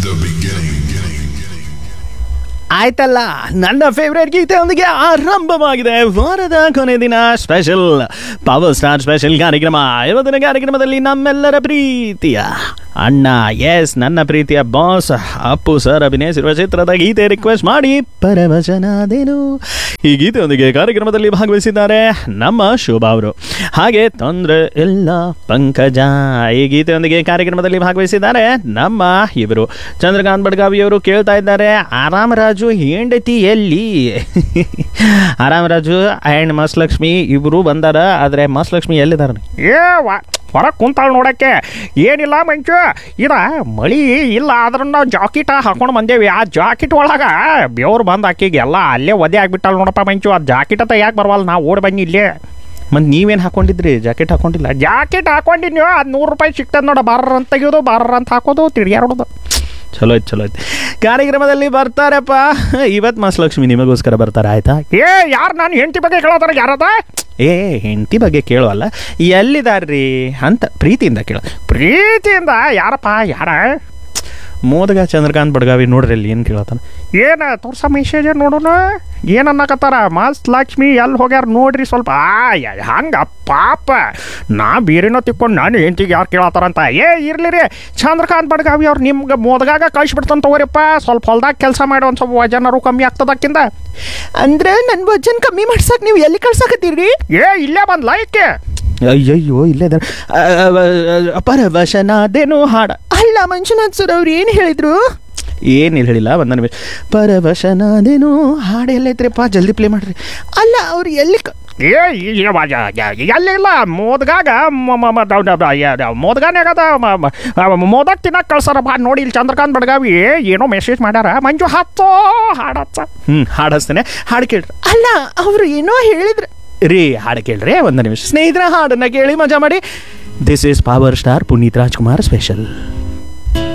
the beginning. ಆಯ್ತಲ್ಲ ನನ್ನ favourite ಗೀತೆಯೊಂದಿಗೆ ಆರಂಭವಾಗಿದೆ ವಾರದ ಕೊನೆ ದಿನ ಸ್ಪೆಷಲ್ ಪವರ್ ಸ್ಟಾರ್ ಸ್ಪೆಷಲ್ ಕಾರ್ಯಕ್ರಮ ಇವತ್ತಿನ ಕಾರ್ಯಕ್ರಮದಲ್ಲಿ ನಮ್ಮೆಲ್ಲರ ಪ್ರೀತಿಯ ಅಣ್ಣ ಎಸ್ ನನ್ನ ಪ್ರೀತಿಯ ಬಾಸ್ ಅಪ್ಪು ಸರ್ ಅಭಿನಯಿಸಿರುವ ಚಿತ್ರದ ಗೀತೆ ರಿಕ್ವೆಸ್ಟ್ ಮಾಡಿ ಪರವಚನಾದೇನು ಈ ಗೀತೆಯೊಂದಿಗೆ ಕಾರ್ಯಕ್ರಮದಲ್ಲಿ ಭಾಗವಹಿಸಿದ್ದಾರೆ ನಮ್ಮ ಶೋಭಾ ಅವರು ಹಾಗೆ ತೊಂದರೆ ಇಲ್ಲ ಪಂಕಜ ಈ ಗೀತೆಯೊಂದಿಗೆ ಕಾರ್ಯಕ್ರಮದಲ್ಲಿ ಭಾಗವಹಿಸಿದ್ದಾರೆ ನಮ್ಮ ಇವರು ಚಂದ್ರಕಾಂತ್ ಬಡ್ಗಾವಿಯವರು ಕೇಳ್ತಾ ಇದ್ದಾರೆ ಆರಾಮರಾಜು ಹೆಂಡತಿ ಎಲ್ಲಿ ಆರಾಮರಾಜು ಆ್ಯಂಡ್ ಮಸ್ಲಕ್ಷ್ಮಿ ಇಬ್ಬರು ಬಂದಾರ ಆದರೆ ಮಸ್ಲಕ್ಷ್ಮಿ ಎಲ್ಲಿದ್ದಾರೆ ಏ ಹೊರಗೆ ಕುಂತಾಳ ನೋಡಕ್ಕೆ ಏನಿಲ್ಲ ಮಂಚು ಇದ ಮಳಿ ಇಲ್ಲ ಆದ್ರೂ ನಾವು ಜಾಕೆಟ್ ಹಾಕೊಂಡು ಬಂದೇವಿ ಆ ಜಾಕೆಟ್ ಒಳಗ ಬೆವ್ರು ಬಂದು ಆಕಿಗೆ ಎಲ್ಲ ಅಲ್ಲೇ ಒದೆ ಆಗ್ಬಿಟ್ಟಾಳ ನೋಡಪ್ಪ ಮಂಚು ಆ ಜಾಕೆಟ್ ಅಂತ ಯಾಕೆ ಬರವಲ್ಲ ನಾವು ಓಡಿ ಬನ್ನಿ ಇಲ್ಲೇ ಮತ್ತು ನೀವೇನು ಹಾಕೊಂಡಿದ್ರಿ ಜಾಕೆಟ್ ಹಾಕೊಂಡಿಲ್ಲ ಜಾಕೆಟ್ ಹಾಕೊಂಡಿನಿ ಅದು ನೂರು ರೂಪಾಯಿ ಸಿಗ್ತದೆ ನೋಡ ಬಾರ್ರ ಅಂತ ತೆಗಿಯೋದು ಬಾರ್ರ ಅಂತ ಹಾಕೋದು ತಿರ್ಗ್ಯಾಡೋದು ಚಲೋ ಐತೆ ಚಲೋ ಐತೆ ಕಾರ್ಯಕ್ರಮದಲ್ಲಿ ಬರ್ತಾರಪ್ಪ ಇವತ್ತು ಮಸ್ಲಕ್ಷ್ಮಿ ನಿಮಗೋಸ್ಕರ ಬರ್ತಾರೆ ಆಯ್ತಾ ಏ ಯಾರು ನಾನು ಹೆಂಡತಿ ಬಗ್ಗೆ ಕೇಳೋದಾರ ಯಾರದ ಏ ಹೆಂಡತಿ ಬಗ್ಗೆ ಕೇಳುವಲ್ಲ ಎಲ್ಲಿದಾರ್ರಿ ಅಂತ ಪ್ರೀತಿಯಿಂದ ಕೇಳ ಪ್ರೀತಿಯಿಂದ ಯಾರಪ್ಪ ಯಾರ ಮೋದಗ ಚಂದ್ರಕಾಂತ್ ಬಡ್ಗಾವಿ ನೋಡ್ರಿ ಅಲ್ಲಿ ಏನು ಕೇಳತ್ತಾನ ಏನ ತೋರ್ಸ ಮೆಸೇಜ್ ನೋಡೋಣ ಏನ್ ಅನ್ನಕತ್ತಾರ ಮಸ್ತ್ ಲಕ್ಷ್ಮಿ ಎಲ್ಲಿ ಹೋಗ್ಯಾರ ನೋಡ್ರಿ ಸ್ವಲ್ಪ ಆ ಯ- ಹಂಗ ಪಾಪ ನಾ ಬೇರೆನೋ ತಿಕ್ಕೊಂಡು ನಾನು ಹೆಂಡತಿಗೆ ಯಾರು ಕೇಳತ್ತಾರಂತ ಏ ಇರ್ಲಿ ರೀ ಚಂದ್ರಕಾಂತ್ ಬಡ್ಗಾವಿ ಅವ್ರು ನಿಮ್ಗೆ ಮೋದಗಾಗ ಕಳಿಸ್ಬಿಡ್ತಾನೆ ತಗೋರಿಪ್ಪ ಸ್ವಲ್ಪ ಹೊಲ್ದಾಗ ಕೆಲಸ ಮಾಡಿ ಒಂದು ಸ್ವಲ್ಪ ವಜನರು ಕಮ್ಮಿ ಆಗ್ತದಕ್ಕಿಂತ ಅಂದ್ರೆ ನನ್ನ ವಜನ್ ಕಮ್ಮಿ ಮಾಡ್ಸಕ್ ನೀವು ಎಲ್ಲಿ ಕಳ್ಸಕತ್ತೀರಿ ಏ ಇಲ್ಲೇ ಬಂದ್ ಲೈಕ್ಕೆ ಅಯ್ಯಯ್ಯೋ ಇಲ್ಲೇ ಇದಾರೆ. ಆ, ಆ, ಪರವಶನಾದೇನು ಹಾಡ ಅಲ್ಲ ಮಂಜುನಾಥ್ ಸರ್ ಅವ್ರು ಏನು ಹೇಳಿದ್ರು ಏನಿಲ್ಲ ಹೇಳಿಲ್ಲ ಒಂದ ನಿಮಿಷ ಪರವಶನಾದೇನು ಹಾಡು ಎಲ್ಲೈತ್ರಿಪ್ಪ ಜಲ್ದಿ ಪ್ಲೇ ಮಾಡ್ರಿ ಅಲ್ಲ ಅವ್ರು ಎಲ್ಲಿ ಕ- ಏ ಈ- ವ- ಯ- ಯ- ಎಲ್ಲಿಲ್ಲ ಮೋದಗಾಗ ಮ- ಮ- ಮ- ದೌ- ದೌ- ಯ- ದ- ಮೋದಗಾನ್ಯಾಗದ ಮ- ಮ- ಆ, ಮೋದಕ್ ತಿನ್ನಕ್ ಕಳ್ಸಾರ ಬಾ ನೋಡಿ ಇಲ್ಲಿ ಚಂದ್ರಕಾಂತ್ ಬಡ್ಗಾವಿ ಏನೋ ಮೆಸೇಜ್ ಮಾಡ್ಯಾರ ಮಂಜು ಹತ್ತೋ ಹಾಡತ್ತ ಹ್ಞೂ ಹಾಡು ಹಚ್ತೇನೆ ಹಾಡು ಕೇಳ್ರಿ ಅಲ್ಲ ಅವರು ಏನೋ ಹೇಳಿದ್ರು ರೀ ಹಾಡು ಕೇಳ್ರಿ ಒಂದು ನಿಮಿಷ ಸ್ನೇಹಿತರ ಹಾಡನ್ನ ಕೇಳಿ ಮಜಾ ಮಾಡಿ this is power star Puneeth Rajkumar special